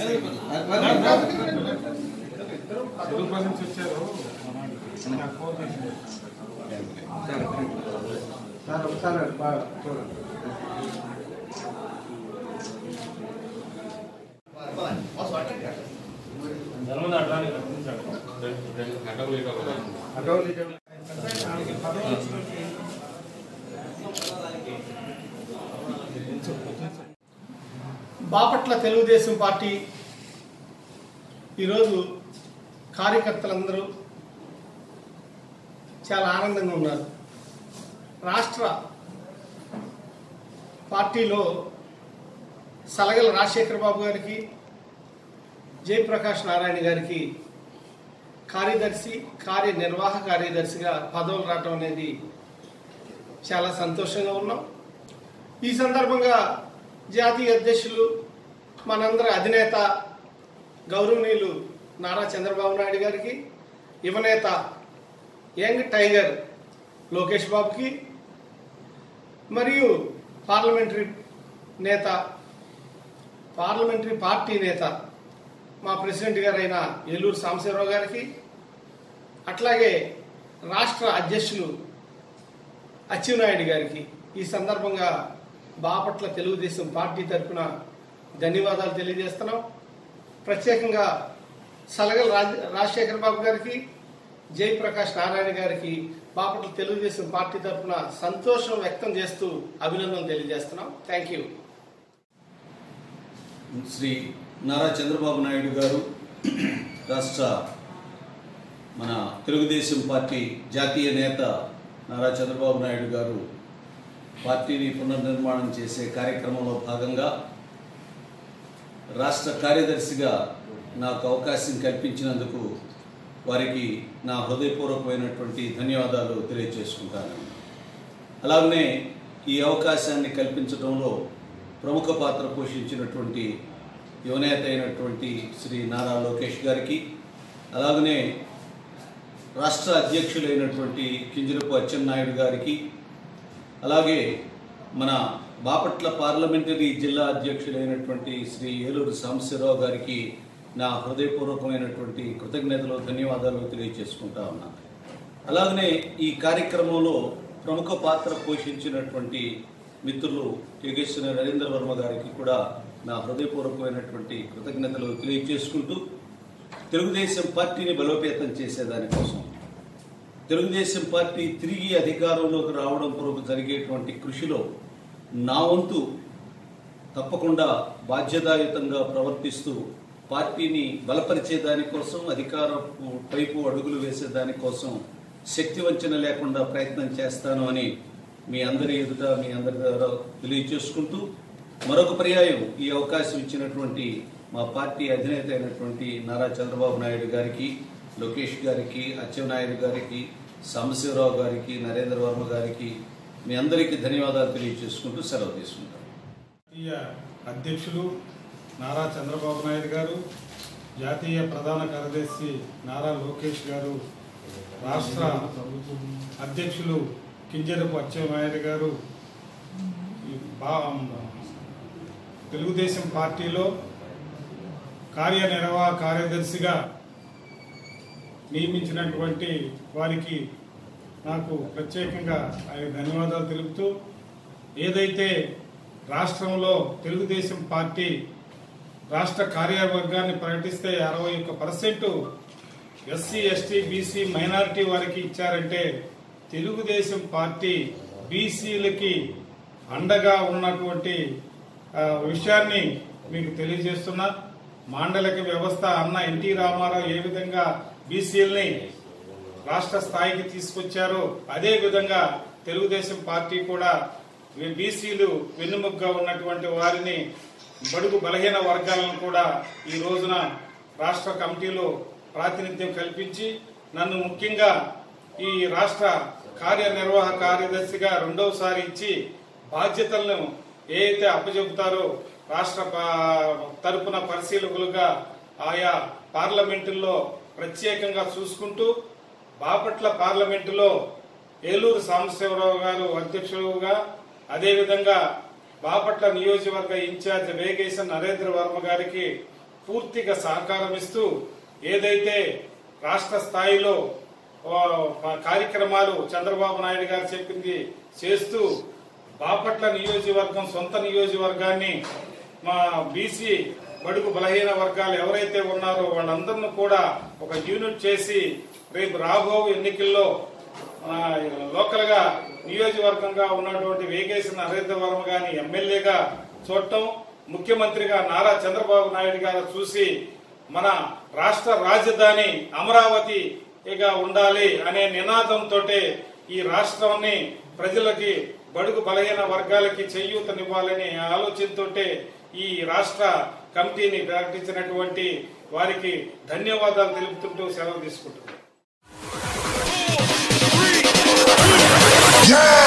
తిరుపతి నుంచి వచ్చారు నాకు ఫోన్ చేసింది సార్ ఒకసారి బాగా చూడండి అటోలు ఇటోలు. బాపట్ల తెలుగుదేశం పార్టీ ఈరోజు కార్యకర్తలందరూ చాలా ఆనందంగా ఉన్నారు రాష్ట్ర పార్టీలో సలగల రాజశేఖర బాబు గారికి జయప్రకాష్ నారాయణ గారికి కార్యదర్శి కార్యనిర్వాహక కార్యదర్శిగా పదవులు రావటం అనేది చాలా సంతోషంగా ఉన్నాం ఈ సందర్భంగా జాతీయ అధ్యక్షులు మనందరి అధినేత గౌరవనీయులు నారా చంద్రబాబు నాయుడు గారికి యువనేత యంగ్ టైగర్ లోకేష్ బాబుకి మరియు పార్లమెంటరీ నేత పార్లమెంటరీ పార్టీ నేత మా ప్రెసిడెంట్ గారైన ఏలూరు సాంబశివరావు గారికి అట్లాగే రాష్ట్ర అధ్యక్షులు అచ్చెన్నాయుడు గారికి ఈ సందర్భంగా బాపట్ల తెలుగుదేశం పార్టీ తరఫున ధన్యవాదాలు తెలియజేస్తున్నాం ప్రత్యేకంగా సలగల రాజ రాజశేఖర బాబు గారికి జయప్రకాష్ నారాయణ గారికి బాపట్ల తెలుగుదేశం పార్టీ తరఫున సంతోషం వ్యక్తం చేస్తూ అభినందనలు తెలియజేస్తున్నాం థ్యాంక్ యూ శ్రీ నారా చంద్రబాబు నాయుడు గారు రాష్ట్ర మన తెలుగుదేశం పార్టీ జాతీయ నేత నారా చంద్రబాబు నాయుడు గారు పార్టీని పునర్నిర్మాణం చేసే కార్యక్రమంలో భాగంగా రాష్ట్ర కార్యదర్శిగా నాకు అవకాశం కల్పించినందుకు వారికి నా హృదయపూర్వకమైనటువంటి ధన్యవాదాలు తెలియజేసుకుంటాను అలాగనే ఈ అవకాశాన్ని కల్పించడంలో ప్రముఖ పాత్ర పోషించినటువంటి యువనేత అయినటువంటి శ్రీ నారా లోకేష్ గారికి అలాగనే రాష్ట్ర అధ్యక్షులైనటువంటి కింజరపు అచ్చెన్నాయుడు గారికి అలాగే మన బాపట్ల పార్లమెంటరీ జిల్లా అధ్యక్షులైనటువంటి శ్రీ ఏలూరు సాంబశివరావు గారికి నా హృదయపూర్వకమైనటువంటి కృతజ్ఞతలు ధన్యవాదాలు తెలియజేసుకుంటా ఉన్నాను అలాగనే ఈ కార్యక్రమంలో ప్రముఖ పాత్ర పోషించినటువంటి మిత్రులు యోగేశ్వర నరేంద్ర వర్మ గారికి కూడా నా హృదయపూర్వకమైనటువంటి కృతజ్ఞతలు తెలియజేసుకుంటూ తెలుగుదేశం పార్టీని బలోపేతం చేసేదానికోసం తెలుగుదేశం పార్టీ తిరిగి అధికారంలోకి రావడం కొరకు జరిగేటువంటి కృషిలో నా వంతు తప్పకుండా బాధ్యతాయుతంగా ప్రవర్తిస్తూ పార్టీని బలపరిచే దానికోసం అధికారపు వైపు అడుగులు వేసే దానికోసం శక్తి వంచన లేకుండా ప్రయత్నం చేస్తాను అని మీ అందరి ఎదుట మీ అందరి ద్వారా తెలియచేసుకుంటూ మరొక పర్యాయం ఈ అవకాశం ఇచ్చినటువంటి మా పార్టీ అధినేత అయినటువంటి నారా చంద్రబాబు నాయుడు గారికి లోకేష్ గారికి అచ్చెన్నాయుడు గారికి సాంబశివరావు గారికి నరేంద్ర వర్మ గారికి మీ అందరికీ ధన్యవాదాలు తెలియజేసుకుంటూ సెలవు తీసుకుంటాను జాతీయ అధ్యక్షులు నారా చంద్రబాబు నాయుడు గారు జాతీయ ప్రధాన కార్యదర్శి నారా లోకేష్ గారు రాష్ట్ర అధ్యక్షులు కింజరపు అచ్చెన్నాయుడు గారు ఈ బా తెలుగుదేశం పార్టీలో కార్యనిర్వాహ కార్యదర్శిగా నియమించినటువంటి వారికి నాకు ప్రత్యేకంగా ఆయన ధన్యవాదాలు తెలుపుతూ ఏదైతే రాష్ట్రంలో తెలుగుదేశం పార్టీ రాష్ట్ర కార్యవర్గాన్ని ప్రకటిస్తే అరవై ఒక్క percent SC ST BC minority వారికి ఇచ్చారంటే తెలుగుదేశం పార్టీ బీసీలకి అండగా ఉన్నటువంటి ఆ, విషయాన్ని మీకు తెలియజేస్తున్నా మాండలిక వ్యవస్థ అన్న ఎన్టీ రామారావు ఏ విధంగా బీసీలని రాష్ట్ర స్థాయికి తీసుకొచ్చారో అదే విధంగా తెలుగుదేశం పార్టీ కూడా బీసీలు వెన్నుముగ్గా ఉన్నటువంటి వారిని బడుగు బలహీన వర్గాలను కూడా ఈ రోజున రాష్ట్ర కమిటీలో ప్రాతినిధ్యం కల్పించి నన్ను ముఖ్యంగా ఈ రాష్ట్ర కార్యనిర్వాహక కార్యదర్శిగా రెండవసారి ఇచ్చి బాధ్యతలను ఏ అయితే అప్పచెబుతారో రాష్ట్ర పా- తరపున పరిశీలకులుగా ఆయా పార్లమెంటుల్లో ప్రత్యేకంగా చూసుకుంటూ బాపట్ల పార్లమెంటులో ఏలూరు సాంబశివరావు గారు అధ్యక్షులుగా అదేవిధంగా బాపట్ల నియోజకవర్గ ఇన్ఛార్జ్ వేగేశన్ నరేంద్ర వర్మ గారికి పూర్తిగా సహకారం ఇస్తూ ఏదైతే రాష్ట్ర స్థాయిలో ఆ, కార్యక్రమాలు చంద్రబాబు నాయుడు గారు చెప్పింది చేస్తూ బాపట్ల నియోజకవర్గం సొంత నియోజకవర్గాన్ని మా బీసీ బడుగు బలహీన వర్గాలు ఎవరైతే ఉన్నారో వాళ్ళందరినీ కూడా ఒక యూనిట్ చేసి రేపు రాబో ఎన్నికల్లో ఆ, లోకల్ గా నియోజకవర్గంగా ఉన్నటువంటి వేగేశ నరేంద్ర వర్మ గారిని ఎమ్మెల్యేగా చూడటం ముఖ్యమంత్రిగా నారా చంద్రబాబు నాయుడు గారు చూసి మన రాష్ట్ర రాజధాని అమరావతిగా ఉండాలి అనే నినాదంతో ఈ రాష్ట్రాన్ని ప్రజలకి బడుగు బలహీన వర్గాలకి చేయూతనివ్వాలనే ఆలోచనతో ఈ రాష్ట్ర కమిటీని ప్రకటించినటువంటి వారికి ధన్యవాదాలు తెలుపుతుంటూ సెలవు తీసుకుంటున్నాను Yeah!